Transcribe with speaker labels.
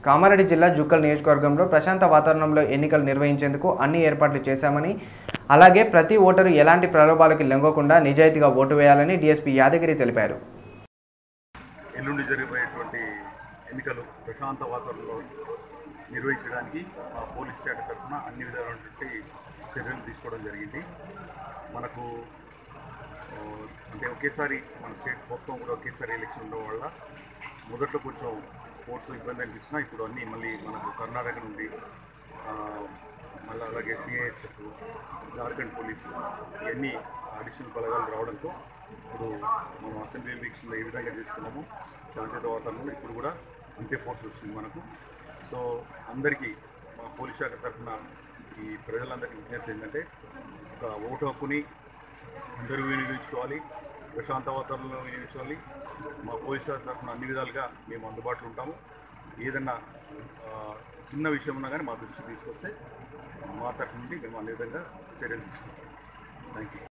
Speaker 1: కామారెడ్డి జిల్లా జుక్కల్ నియోజకవర్గంలో ప్రశాంత వాతావరణంలో ఎన్నికలు నిర్వహించేందుకు అన్ని ఏర్పాట్లు చేశామని అలాగే ప్రతి ఓటరు ఎలాంటి ప్రలోభాలకి లొంగకుండా నిజాయితీగా ఓటు వేయాలని డీఎస్పీ యాదగిరి తెలిపారు
Speaker 2: ఎల్లుండి జరిగిపోయేటువంటి ఎన్నికలు ప్రశాంత వాతావరణంలో నిర్వహించడానికి మా పోలీస్ శాఖ తరఫున అన్ని విధాలైనటువంటి చర్యలు తీసుకోవడం జరిగింది మనకు ఆ, అంటే ఒకేసారి మన స్టేట్ మొత్తం కూడా ఒకేసారి ఎలక్షన్ ఉండడం వల్ల మొదట్లో కొంచెం కోర్సు ఇబ్బంది అనిపించినా ఇప్పుడు అన్నీ మళ్ళీ మనకు కర్ణాటక నుండి ఆ, మళ్ళీ అలాగే సిఐఎస్ఎఫ్ జార్ఖండ్ పోలీసు ఇవన్నీ అడిషనల్ బలగాలు రావడంతో ఇప్పుడు మనం అసెంబ్లీ ఎలక్షన్లో ఏ విధంగా చేసుకున్నామో శాంతియుత వాతావరణంలో ఇప్పుడు కూడా అంతే ఫోర్స్ వచ్చింది మనకు సో అందరికీ మా పోలీస్ శాఖ తరఫున ఈ ప్రజలందరికీ విజ్ఞప్తి ఏంటంటే ఒక ఓటు హక్కుని అందరూ వినియోగించుకోవాలి ప్రశాంత వాతావరణంలో వినియోగించుకోవాలి మా పోలీస్ శాఖ తరఫున అన్ని విధాలుగా మేము అందుబాటులో ఉంటాము ఏదన్నా ఆ, చిన్న విషయం ఉన్నా కానీ మా దృష్టికి తీసుకొస్తే మా తరఫు నుండి మేము అన్ని విధంగా చర్యలు తీసుకుంటాం థ్యాంక్ యూ